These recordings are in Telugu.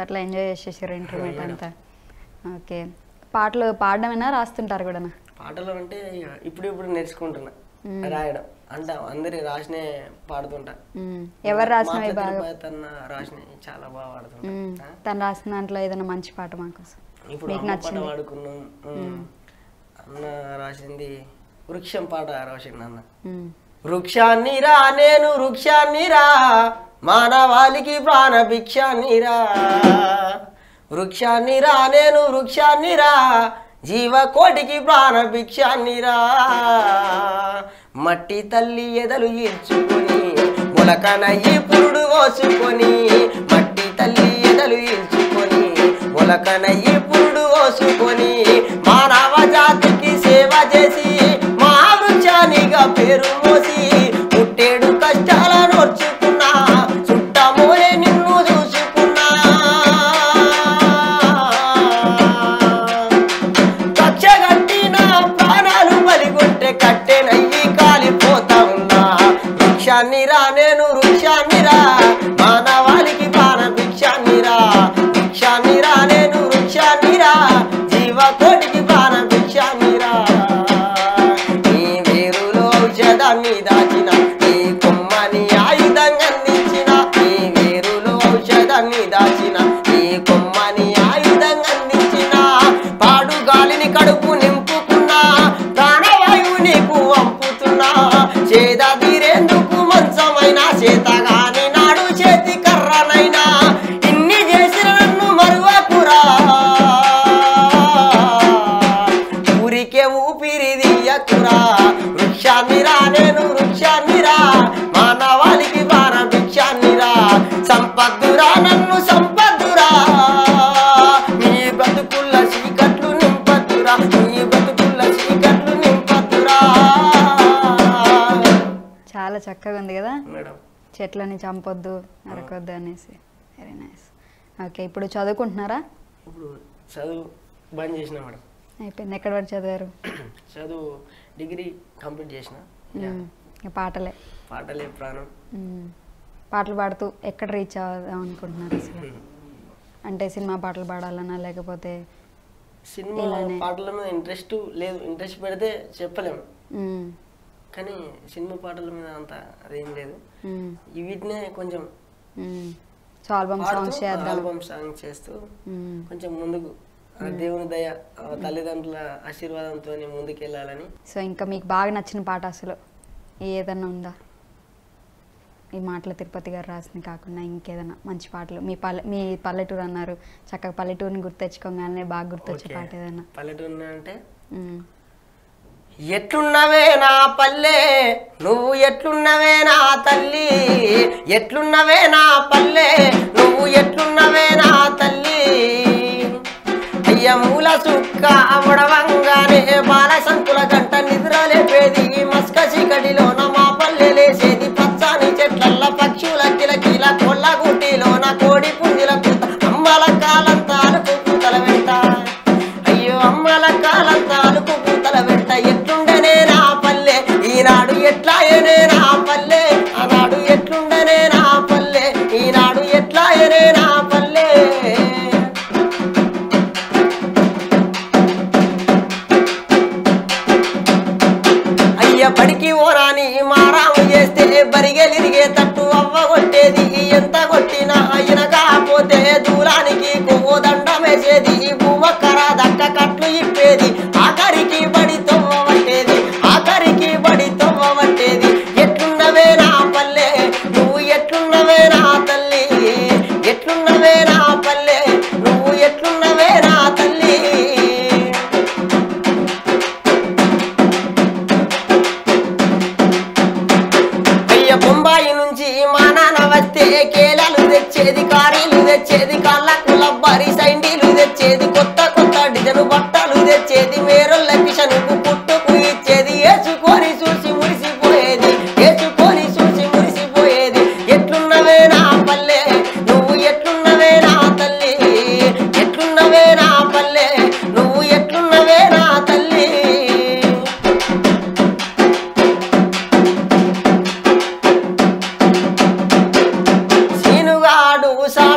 అట్లా ఎంజాయ్ చేసేసారు ఇంటర్మీడియట్ అంతా ఓకే పాటలు పాడడమేనా రాస్తుంటారు కూడా పాటలు అంటే ఇక ఇప్పుడు ఇప్పుడు నేర్చుకుంటున్నా రాయడం అంటే అందరి రాసినే పాడుతుంటా ఎవరు రాసినవి మాటల బాగా తిరుపతి అన్న రాసినవి చాలా బాగా పాడుతుంటా మ్మ్. ఆ? తను రాసిన దాంట్లో ఏదైనా మంచి పాట మాకోసం ఇప్పుడు మీకు అమ్మ పాట నచ్చింది పాడుకున్నాం మ్మ్. అన్న రాసింది వృక్షం పాట రాసిండు అన్న మ్మ్. వృక్షాన్ని రా నేను వృక్షాన్ని రా మానవాళికి ప్రాణ భిక్షాన్ని రా వృక్షాన్ని రా నేను వృక్షాన్ని రా జీవకోటికి ప్రాణ భిక్షాన్ని రా మట్టి తల్లి ఎదలు ఈడ్చుకొని మొలకనయ్యి పురుడు కోసుకొని మట్టి తల్లి ఎదలు ఈడ్చుకొని మొలకనయ్యి పురుడు కోసుకొని మానవ జాతికి సేవ చేసి మా వృక్షానిగా పేరు మోసి పుట్టేడు కష్టాల నోర్చుకున్నా చుట్టమోలే నిన్ను చూసుకున్నా కక్ష కట్టిన ప్రాణాలు బలిగొంటే కట్టెనయ్యి కాలిపోతా ఉన్నా వృక్షాన్ని రా నేను వృక్షాన్ని రా మానవాళికి ప్రాణ భిక్షాన్ని రా వృక్షాన్ని రా నేను వృక్షాన్ని రా జీవకోటికి ప్రాణ భిక్షాన్ని రా నీ వేరులో ఔషధాన్ని దాచిన నీ కొమ్మని ఆయుధంగా అందించిన నీ వేరులో ఔషధాన్ని దాచిన నీ కొమ్మని ఆయుధంగా అందించిన పాడు గాలిని కడుపు నింపుకున్నా ప్రాణవాయువు నీకు వంపుతున్నా చేద తీరేందుకు మంచమైన చేతగాని నాడు చేతి కర్రనైనా ఇన్ని చేసిన నన్ను మరువకురా ఊరికే ఊపిరి దియ్యకురా వృక్షాన్నిరా నేను వృక్షాన్నిరా మానవాళికి వార భిక్షాన్నిరా సంపద్దురా నన్ను సంపద్దురా నీ బతుకుల్ల చీకట్లు నింపద్దురా నీ బతుకుల్ల చీకట్లు నింపద్దురా చాలా చక్కగా ఉంది కదా మేడం చెట్లని చంపొద్దు నరకొద్దు అనేసి వెరీ నైస్ ఓకే ఇప్పుడు చదువుకుంటున్నారా ఇప్పుడు చదువు బంద్ చేసిన మేడం అయిపోయింది ఎక్కడి వరకు చదివారు చదువు డిగ్రీ కంప్లీట్ చేసిన యా. మ్మ్. ఇక పాటలే పాటలే ప్రాణం మ్మ్. పాటలు పాడుతూ ఎక్కడ రీచ్ అవుదాం అనుకుంటున్నారు అసలు అంటే సినిమా పాటలు పాడాలన్నా లేకపోతే సినిమా ఇలానే. పాటల మీద ఇంట్రెస్ట్ లేదు ఇంట్రెస్ట్ పెడితే చెప్పలేము మ్మ్. కానీ సినిమా పాటల మీద అంత అదేం లేదు మ్మ్. ఈ వీటినే కొంచెం మ్మ్. సో ఆల్బమ్ సాంగ్స్ చేద్దాం ఆల్బమ్ సాంగ్ చేస్తూ మ్మ్. కొంచెం ముందుకు ఆ దేవుని దయ ఆ తల్లిదండ్రుల ఆశీర్వాదంతో ముందుకు వెళ్ళాలని సో ఇంకా మీకు బాగా నచ్చిన పాట అసలు ఏదన్నా ఉందా ఈ మాటలు తిరుపతి గారు రాసింది కాకుండా ఇంకేదన్నా మంచి పాటలు మీ పల్లె మీ పల్లెటూరు అన్నారు చక్కగా పల్లెటూరుని గుర్తు తెచ్చుకోగానే బాగా గుర్తొచ్చే ఓకే. పాట ఏదన్నా పల్లెటూరు అంటే మ్మ్. ఎట్లున్నవే నా పల్లె నువ్వు ఎట్లున్నవే నా తల్లి ఎట్లున్నవే నా పల్లె నువ్వు ఎట్లున్నవే నా తల్లి అయ్య మూల సుక్క అవడవంగానే బాల సంకుల గంట నిద్రలేపేది మస్క చీకటిలోన మా పల్లె లేసేది పచ్చాని చెట్లల్ల పక్షుల కిలకిల కొల్ల గుట్టిలోన కోడి పుంజుల కూత అమ్మల కాలంతా అలుకు కూతల వెంట అయ్యో అమ్మల కాలంతా అలుకు కూతల వెంట ఎట్లుండనే నా పల్లె ఈనాడు ఎట్లాయనే నా పల్లె ఆనాడు ఎట్లుండనే నా పల్లె ఈనాడు ఎట్లాయనే నా పల్లె అయ్య బడికి ఓరాని మారాము చేస్తే బరిగెలిరిగే తట్టు అవ్వ కొట్టేది ఎంత కొట్టినా ఆయన కాకపోతే దూరానికి కోదండం వేసేది భూమక్కర దక్క కట్లు ఇప్పేది ఆఖరికి బడి తొవ్వ పట్టేది ఆఖరికి బడి తొవ్వ పట్టేది ఎట్లున్నవే నా పల్లె నువ్వు ఎట్లున్నవే నా తల్లి ఎట్లున్నవే నా పల్లె నువ్వు ఎట్లున్నవే నా తల్లి అయ్య బొంబాయి నుంచి మా నాన్న వస్తే కేలాలు తెచ్చేది కారీలు తెచ్చేది కాళ్ళకు లబ్బరి సైండీలు తెచ్చేది కొత్త కొత్త డిజైన్ బట్టలు తెచ్చేది వేరొల్ల కిషనుకు పుట్టుకు ఇచ్చేది ఏచుకొని చూసి మురిసిపోయేది ఏచుకొని చూసి మురిసిపోయేది ఎట్లున్నవే నా పల్లె నువ్వు ఎట్లున్నవే నా తల్లి ఎట్లున్నవే నా పల్లె నువ్వు ఎట్లున్నవే నా తల్లి సీనుగాడు సాడు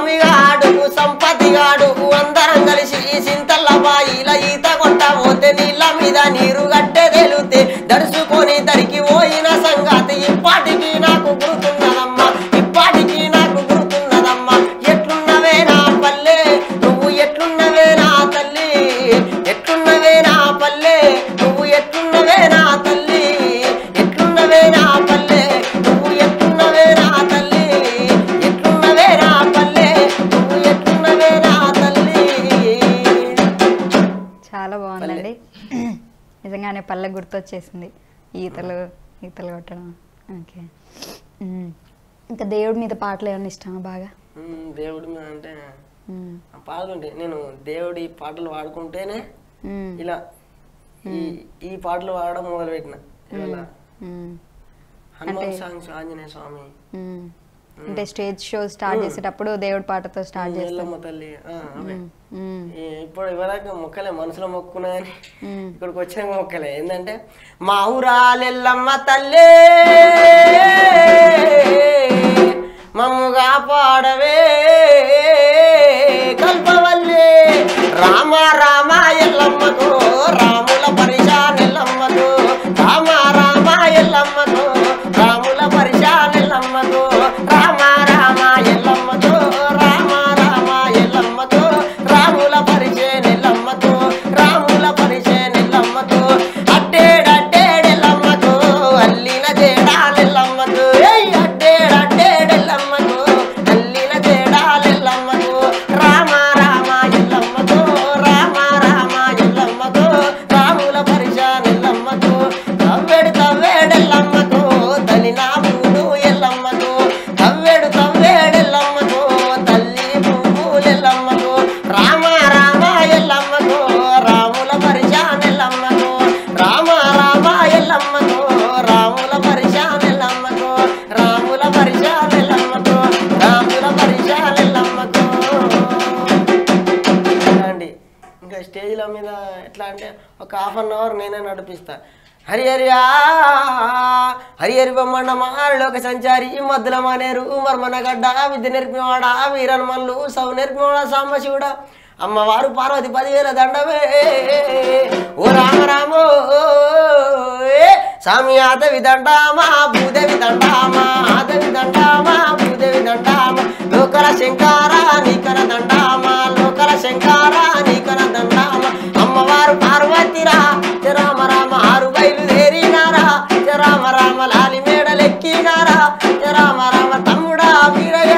ఇద్దరికి పోయిన సంగతి ఇప్పటికి నాకు గుర్తున్నదమ్మా ఇప్పటికి నాకు గుర్తున్నదమ్మా ఎట్లున్నవే నా పల్లె నువ్వు ఎట్లున్నవే నా తల్లి ఎట్లున్నవే నా పల్లె నువ్వు ఎట్లున్నవే నా తల్లి ఎట్లున్నవే నా పల్లె నువ్వు ఎట్లున్నవే నా తల్లి ఎట్లున్నవే నా పల్లె నువ్వు ఎట్లున్నవే నా తల్లి చాలా బాగుందండి నిజంగానే పల్లె గుర్తొచ్చేసింది ఈతలు ఈతలు కొట్టడం ఓకే మ్మ్. ఇంకా దేవుడి మీద పాటలు ఏమైనా ఇష్టమా బాగా ఉమ్, దేవుడి మీద అంటే మ్మ్. ఆ పాడుతుంటే నేను దేవుడి పాటలు పాడుకుంటేనే మ్మ్. ఇలా ఈ ఈ పాటలు పాడడం మొదలు పెట్టిన ఇలా మ్మ్. హనుమాన్ సాంగ్స్ ఆంజనేయ స్వామి మ్మ్. అంటే స్టేజ్ షో స్టార్ట్ చేసేటప్పుడు దేవుడి పాటతో స్టార్ట్ చేస్తాం ఎల్లమ్మ తల్లి ఆ, అవే మ్మ్. ఈ- ఇప్పుడు ఇవరకు మొక్కలే మనసులో మొక్కున్నా కానీ మ్మ్. ఇక్కడికి వచ్చాక మొక్కలే ఏంటంటే మా ఊరాలెల్లమ్మ తల్లే మమ్ముగా పాడవే కల్పవల్లే రామ రామ ఎల్లమ్మకు రాముల పరిశానెల్లమ్మకు రామ రామ ఎల్లమ్మకు రాముల పరిశానెల్లమ్మకు రామ రామ ఎల్లమ్మకు రామ రామ ఎల్లమ్మకు రాముల పరిచేనెల్లమ్మకు రాముల పరిచేనెల్లమ్మకు అడ్డేడడ్డేడెల్లమ్మకు అల్లిన జేడాలెల్లమ్మకు ఏయ్ అడ్డేడడ్డేడెల్లమ్మకు అల్లిన జేడాలెల్లమ్మకు రామ రామ ఎల్లమ్మకు రామ రామ ఎల్లమ్మకు రాముల పరిశానెల్లమ్మకు తవ్వేడు తవ్వేడెల్లమ్మకు తలినా పూలు ఎల్లమ్మకు తవ్వేడు తవ్వేడెల్లమ్మకు తల్లి పువ్వులెల్లమ్మకు రామ రామ ఎల్లమ్మకు రాముల పరిశానెల్లమ్మకు రామ రామ ఎల్లమ్మకు రాముల పరిశానెల్లమ్మకు రాముల పరిశానెల్లమ్మకు రాముల పరిశానెల్లమ్మకు అండి ఇంకా స్టేజ్ల మీద ఎట్లా అంటే ఒక హాఫ్ అన్ అవర్ నేనే నడిపిస్తా హరి హరి ఆ, హరి హరి బొమ్మన్న లోక సంచారి మద్దుల మానేరు మర్మనగడ్డ విద్య నేర్పినవాడ వీరన్మల్లు సౌ నేర్పినవాడ సాంబశివుడ అమ్మవారు పార్వతి పదివేల దండమే ఓ రామ రామో స్వామి ఆదవి దండామా భూదేవి దండామా ఆదవి దండామా భూదేవి దండామా లోకల శంకార నీకర దండామా లోకల శంకార నీకర దండామా అమ్మవారు పార్వతిరా రామ రామ ఆరు బయలుదేరినారా రామ రామ లాలి మేడలెక్కినారా రామ రామ తమ్ముడా వీరయ్య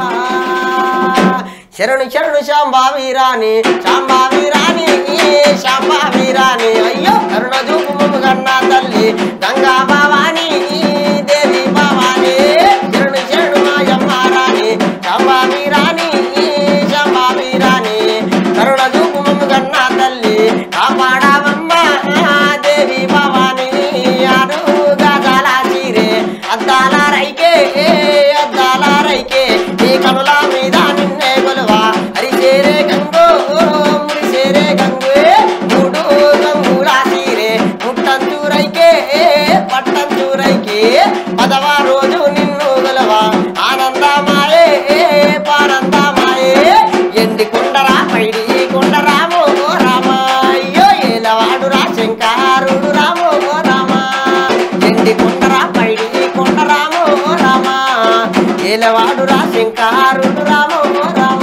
శరణు శరణు శాంబావీరాని శాంబావీరాని శాంబావీరాని అయ్యో కరుణ చూపు మమ్ము కన్నా తల్లి గంగా భవాని దేవి భవాని శరణు శరణు మాయమ్మ రాణి శాంబావీరాని శాంబావీరాని కరుణ చూపు మమ్ము కన్నా తల్లి కాపాడవమ్మ దేవి భవాని ఆరు గజాల చీరే అద్దాల రైకే అద్దాల రైకే నీ కనుల మీద నిన్నే కొలువా హరి చేరే గంగో ముడి చేరే గంగే మూడు గంగుల తీరే ముట్టంచూరైకే పట్టంచూరైకే పదవ రోజు నిన్ను గొలవా ఆనందమాయే పానందమాయే ఎండి కొండరా పైడి కొండరామో రామ అయ్యో ఏలవాడురా శంకారుడు రామో రామ ఎండి కొండరా పైడి కొండరామో రామ ఏలవాడురా శంకారుడు రామో రామ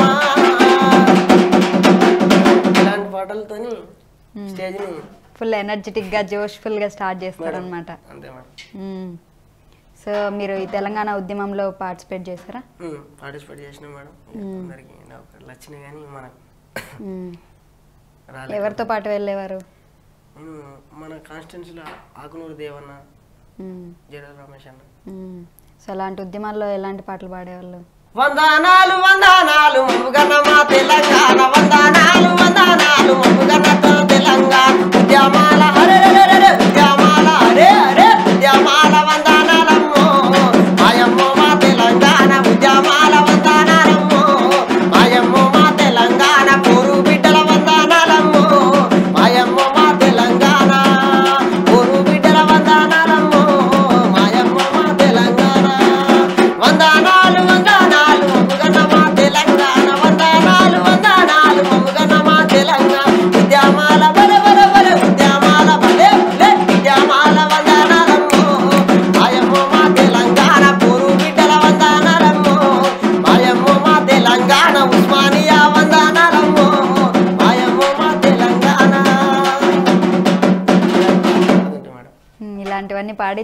ఇలాంటి పాటలతోని స్టేజ్ని ఫుల్ ఎనర్జెటిక్గా జోష్ఫుల్గా స్టార్ట్ చేస్తారనమాట అంతే మేడం సో మీరు ఈ తెలంగాణ ఉద్యమంలో పార్టిసిపేట్ చేశారా పార్టిసిపేట్ చేసినాం మేడం అందరికి నాకు నచ్చినాయి కానీ మనకు మ్మ్. రాలేదు ఎవరితో పాటు వెళ్ళేవారు నేను మన కాన్స్టిట్యున్సీలో ఆకునూరు దేవన్న మ్మ్. జడ రమేష్ అన్న మ్మ్. సో అలాంటి ఉద్యమాల్లో ఎలాంటి పాటలు పాడేవాళ్ళు వందనాలు వందనాలు మమ్ముగన్న మా తెలంగాణ వందనాలు వందనాలు మమ్ముగన్నతో తెలంగాణ ఉద్యమాల అరే అరే, అరే, ఉద్యమాల అరే అరే ఉద్యమాల వందనాలమ్మో మాయమ్మో మా తెలంగాణ ఉద్యమాల వందనాలమ్మో మాయమ్మో మా తెలంగాణ పూరు బిడ్డల వందనాలమ్మో మాయమ్మో మా తెలంగాణ పూరు బిడ్డల వందనాలమ్మో మాయమ్మో మా తెలంగాణ వందనాలు వందనాలు మమ్ముగన్న మా తెలంగాణ వందనాలు వందనాలు మమ్ముగన్న మా తెలంగాణ ఉద్యమాల బల బల బల ఉద్యమాల బలే బలే ఉద్యమాల వందనాలు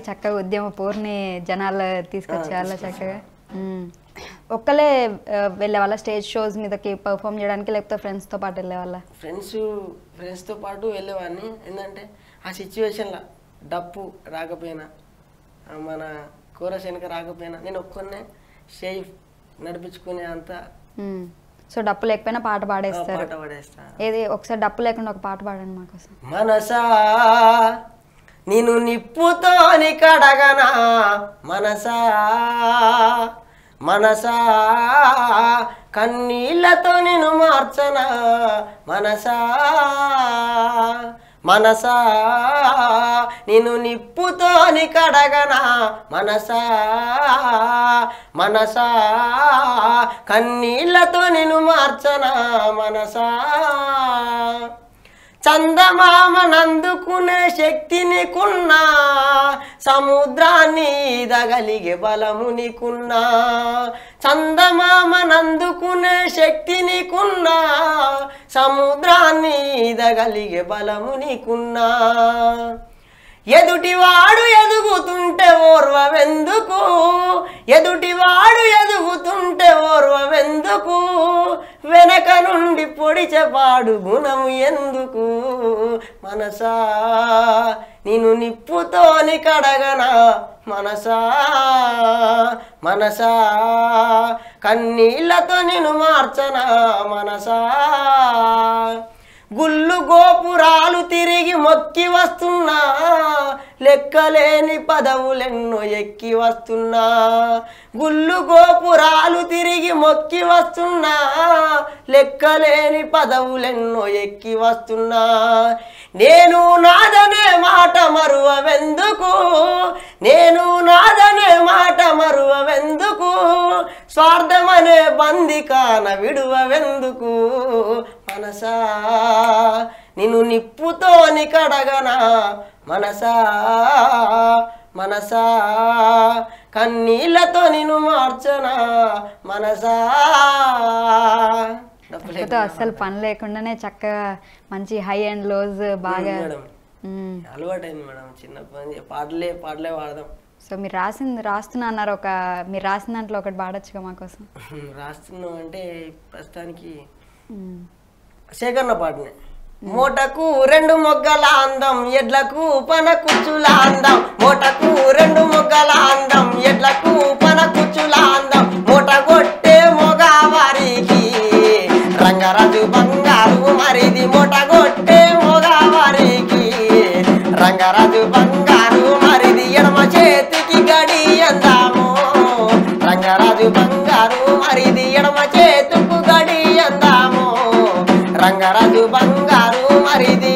చక్కగా ఉద్యమ పోర్ని జనాలు తీసుకొచ్చేయాల చక్కగా మ్మ్. ఒక్కలే ఆ, వెళ్ళేవాళ్ళ స్టేజ్ షోస్ మీదకి పర్ఫామ్ చేయడానికి లేకపోతే ఫ్రెండ్స్తో పాటు వెళ్ళేవాళ్ళ ఫ్రెండ్స్ ఫ్రెండ్స్తో పాటు వెళ్ళేవాడిని ఏంటంటే ఆ సిచ్యువేషన్లో డప్పు రాకపోయినా ఆ మన కోరస్ వెనక రాకపోయినా నేను ఒక్కనే సేఫ్ నడిపించుకునే అంత మ్మ్. సో డప్పు లేకపోయినా పాట ఆ పాడేస్తారు పాట పడేస్తా ఏది ఒకసారి డప్పు లేకుండా ఒక పాట పాడండి మాకోసం మనసా నిన్ను నిప్పుతోని కడగనా మనసా మనసా కన్నీళ్లతో నిన్ను మార్చనా మనసా మనసా నిన్ను నిప్పుతోని కడగనా మనసా మనసా కన్నీళ్లతో నిన్ను మార్చనా మనసా చందమామ నందుకునే శక్తి నీకున్నా సముద్రాన్ని ఈదగలిగే బలము నీకున్నా చందమామ నందుకునే శక్తి నీకున్నా సముద్రాన్ని ఈదగలిగే బలము నీకున్నా ఎదుటివాడు ఎదుగుతుంటే ఓర్వవెందుకు ఎదుటివాడు ఎదుగుతుంటే ఓర్వవెందుకు వెనక నుండి పొడిచెపాడు గుణము ఎందుకు మనసా నేను నిప్పుతోని కడగనా మనసా మనసా కన్నీళ్లతో నేను మార్చనా మనసా గుళ్ళు గోపురాలు తిరిగి మొక్కి వస్తున్నా లెక్కలేని పదవులెన్నో ఎక్కి వస్తున్నా గుళ్ళు గోపురాలు తిరిగి మొక్కి వస్తున్నా లెక్కలేని పదవులెన్నో ఎక్కి వస్తున్నా నేను నాదనే మాట మరువవెందుకు నేను నాదనే మాట మరువవెందుకు స్వార్థమనే బందికాన విడువవెందుకు మనసా నిన్ను నిప్పుతోని కడగనా మనసా మనసా కన్నీళ్లతో నిన్ను మార్చనా మనసా డప్పుతో అస్సలు పని లేకుండానే చక్కగా మంచి హై అండ్ లోస్ బాగా మేడం మ్మ్. అలవాటైంది మేడం చిన్నప్పటి నుంచి పాటలే పాటలే పాడదాం సో మీరు రాసింది రాస్తున్నా అన్నారు ఒక మీరు రాసిన దాంట్లో ఒకటి పాడొచ్చుగా మా కోసం రాస్తున్నాం అంటే ప్రస్తుతానికి మ్మ్. సేకరణ పాటనే మూటకు రెండు మొగ్గల అందం ఎడ్లకు పన కుచ్చుల అందం మూటకు రెండు మొగ్గల అందం ఎడ్లకు పన కుచ్చుల అందం మూట కొట్టే మొగ వారికి రంగరాజు బంగారు మరిది మూట కొట్టే మొగ వారికి రంగరాజు బంగారు మరిది ఎడమ చేతికి గడి అందాము రంగరాజు బంగారు మరిది ఎడమ చేతుకు గడి అందాము రంగరాజు బంగారు మరిది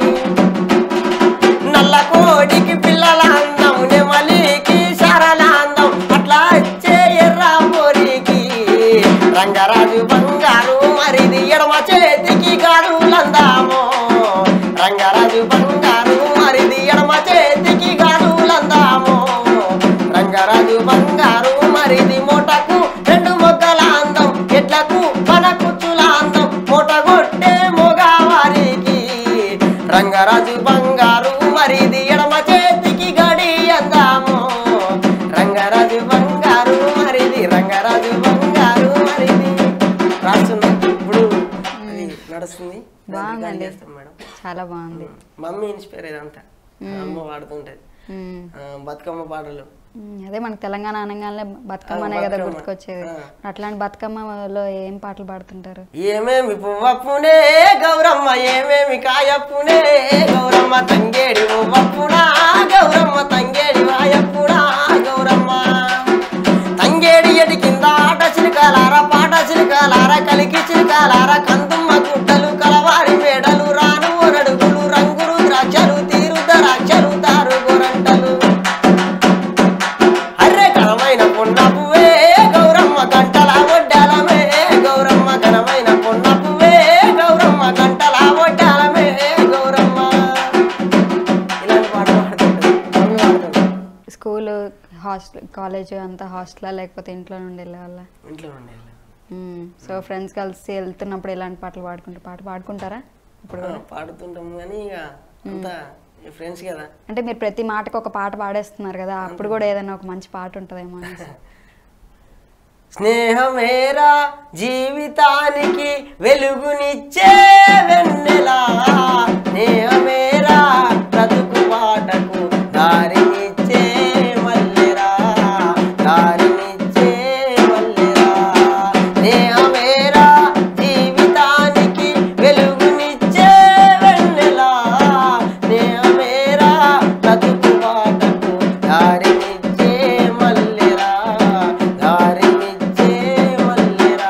నల్ల కోడికి పిల్లల అందం నెమలికి సరళ అందం అట్లా వచ్చే ఎర్ర పోరికి రంగరాజు బంగారు మరిది ఎడమ చేతికి గాడులందాము రంగరాజు బంగారు మరిది ఎడమ చేతికి గాడులందాము రంగరాజు బంగారు మరిది మూటకు రెండు మొగ్గల అందం ఎట్లకు పన కుచ్చుల అందం మూట కొట్టే మొగవారికి రంగరాజు బంగారు మరిది ఎడమ చేతికి గడి అందాము రంగరాజు బంగారు మరిది రంగరాజు బంగారు మరిది రాస్తున్నా ఇప్పుడు అది నడుస్తుంది దాన్ని బాగుందండి. రికార్డ్ చేస్తాం మేడం చాలా బాగుంది మమ్మీ ఇన్స్పైర్ ఇదంతా అమ్మ వాడుతుంటది మ్మ్. ఆ, బతుకమ్మ పాటలు మ్మ్. అదే మనకు తెలంగాణ అనగానే బతుకమ్మనే ఆ, కదా బతుకమ్మ. గుర్తుకొచ్చేది ఆ. అట్లాంటి బతుకమ్మలో ఏం పాటలు పాడుతుంటారు ఏమేమి పువ్వప్పునే గౌరమ్మ ఏమేమి కాయప్పునే గౌరమ్మ తంగేడి పువ్వప్పునా గౌరమ్మ తంగేడి వాయప్పుడా గౌరమ్మ తంగేడి ఎడి కింద ఆట చిలుకలార పాట చిలుకలార కలికి చిలుకలార కందుమ్మ గుట్టలు కలవారి మేడలు రాను నడుగులు రంగులు ద్రాక్షలు తీరు ద్రాక్షలు తారు గొరంటలు అర్రే ఘనమైన పొన్నపువే గౌరమ్మ గంటల ఒడ్డాలమే గౌరమ్మ ఘనమైన పొన్నపువే గౌరమ్మ గంటల ఒడ్డాలమే గౌరమ్మ ఇలాంటి పాట పాడుతుంటారు మమ్మీ పాడుతుంటారు స్కూల్ హాస్టల్ కాలేజ్ అంతా హాస్టలా లేకపోతే ఇంట్లో నుండి వెళ్ళేవాళ్ళ ఇంట్లో ఉండే సో ఫ్రెండ్స్ కలిసి వెళ్తున్నప్పుడు ఎలాంటి పాటలు పాడుకుంటారు పాట పాడుకుంటారా ఇప్పుడు కూడా? పాడుతుంటాం కానీ ఇక అంతా మీ ఫ్రెండ్స్ కదా అంటే మీరు ప్రతి మాటకు ఒక పాట పాడేస్తున్నారు కదా అప్పుడు కూడా ఏదైనా ఒక మంచి పాట ఉంటుందేమో అనేసి స్నేహమేరా జీవితానికి వెలుగునిచ్చే వెన్నెలా స్నేహమేరా బ్రతుకు బాటకు దారినిచ్చే మల్లెరా దారినిచ్చే మల్లెరా స్నేహమేరా జీవితానికి వెలుగునిచ్చే వెన్నెలా స్నేహమేరా బ్రతుకు బాటకు దారినిచ్చే మల్లెరా దారినిచ్చే మల్లెరా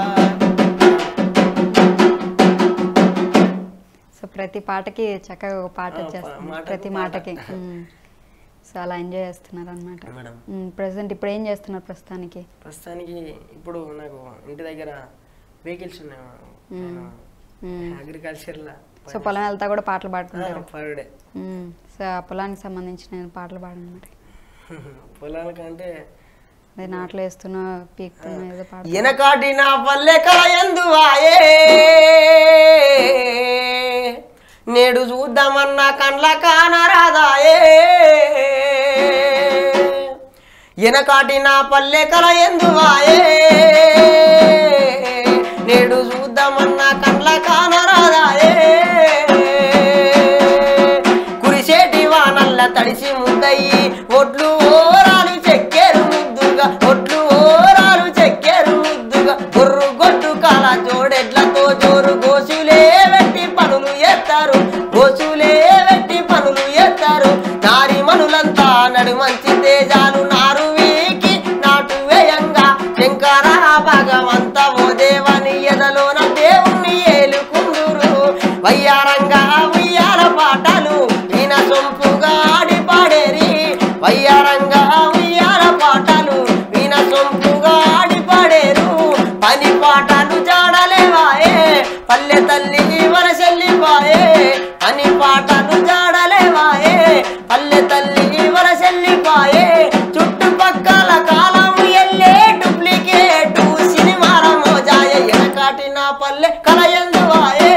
సో ప్రతి పాటకి చక్కగా ఒక పాట ఆ, వచ్చేస్తుంది మాటకు ప్రతి పాట. మాటకి మ్మ్. సో అలా ఎంజాయ్ చేస్తున్నారు అనమాట మేడం ప్రజెంట్ ఇప్పుడు ఏం చేస్తున్నారు ప్రస్తుతానికి ప్రస్తుతానికి ఇప్పుడు నాకు ఇంటి దగ్గర వెహికల్స్ ఉన్నాయి మ్మ్. మ్మ్. అగ్రికల్చర్లో సో పొలం వెళ్తా కూడా పాటలు పాడుకుంటారు పర్ డే మ్మ్. సో ఆ పొలానికి సంబంధించిన పాటలు పాడండి మరి పొలాలకంటే అదే నాట్లు వేస్తున్నా పీకుతున్నా ఏదో పాట ఎనకాటి నా పల్లె కలయందు వాయే నేడు చూద్దామన్న కండ్ల కానరాదాయే ఎనకాటి నా పల్లె కలయందు వాయే నేడు చూద్దామన్న కండ్ల కానరాదాయే కురిసేటి వానల్ల తడిసి ముద్దయి ఒడ్లు ఓరాలు చెక్కేరు ముద్దుగా ఒడ్లు ఓరాలు చెక్కేరు ముద్దుగా గొర్రు గొడ్డు కాల జోడెడ్లతో జోరు గోసులే వెట్టి పనులు ఎత్తారు గోసులే వెట్టి పనులు ఎత్తారు నారి మనులంతా నడు మంచి తేజాలు నారు వీకి నాటు వేయంగా శంకర భగవంత ఓ దేవని ఎదలోన దేవుణ్ణి ఏలుకుందురు వయ్యారంగా ఉయ్యాల పాటలు ఈయన సొంపుగా ఆడి పాడేరి వయ్యారంగా ఉయ్యాల పాటలు ఈయన సొంపుగా ఆడి పాడేరు పని పాటలు జాడలేవాయే పల్లె తల్లి వరసెల్లిపాయే పని పాటలు జాడలేవాయే పల్లె తల్లి వరసెల్లిపాయే చుట్టుపక్కల కాలం ఎల్లే డూప్లికేటు సినిమాల మోజాయ ఎనకాటి నా పల్లె కలయందు వాయే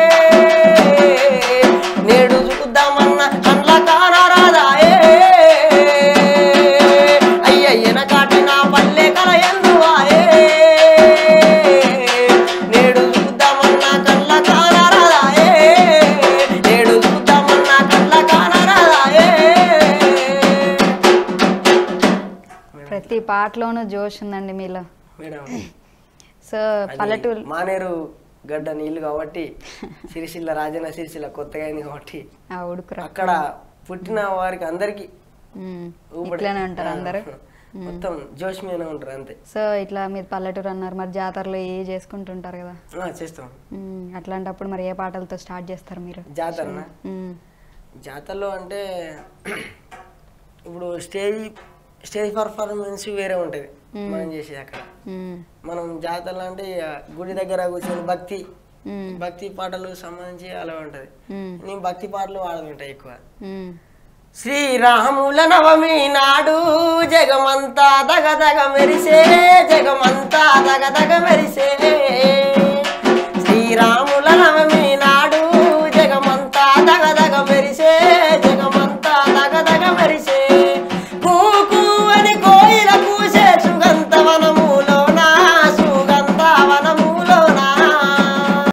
నేడు చూద్దామన్న కండ్ల కానరాదాయే అయ్య ఎనకాటి నా పల్లె కలయందు వాయే నేడు చూద్దామన్న కండ్ల కానరాదాయే నేడు చూద్దామన్న కండ్ల కానరాదాయే ప్రతి పాటలోనూ జోష్ ఉందండి మీలో మేడం సో అది పల్లెటూరు మానేరు గడ్డ నీళ్ళు కాబట్టి సిరిసిల్ల రాజన్న సిరిసిల్ల కొత్తగా అయింది కాబట్టి ఆ ఉడుకురా అక్కడ పుట్టిన వారికి అందరికి మ్మ్. ఊబడి. ఇట్లానే ఉంటారు ఆ, అందరూ మొత్తం జోష్ మీదనే ఉంటారు అంతే సో ఇట్లా మీరు పల్లెటూరు అన్నారు మరి జాతరలో ఏ చేసుకుంటుంటారు కదా ఆ, చేస్తాం మ్మ్. అట్లాంటప్పుడు మరి ఏ పాటలతో స్టార్ట్ చేస్తారు మీరు జాతరనా మ్మ్. జాతరలో అంటే ఇప్పుడు స్టేజ్ స్టేజ్ పర్ఫార్మెన్స్ వేరే ఉంటుంది మనం చేసేది అక్కడ మ్మ్. మనం జాతరలో అంటే ఇక గుడి దగ్గర కూర్చొని భక్తి మ్మ్. భక్తి పాటలు సంబంధించి అలా ఉంటుంది మ్మ్. నేను భక్తి పాటలు వాడుతుంటాయి ఎక్కువ మ్మ్. శ్రీరాముల నవమి నాడు జగమంతా దగదగ మెరిసే జగమంతా దగదగ మెరిసే శ్రీరాముల నవమి నాడు జగమంతా దగదగ మెరిసే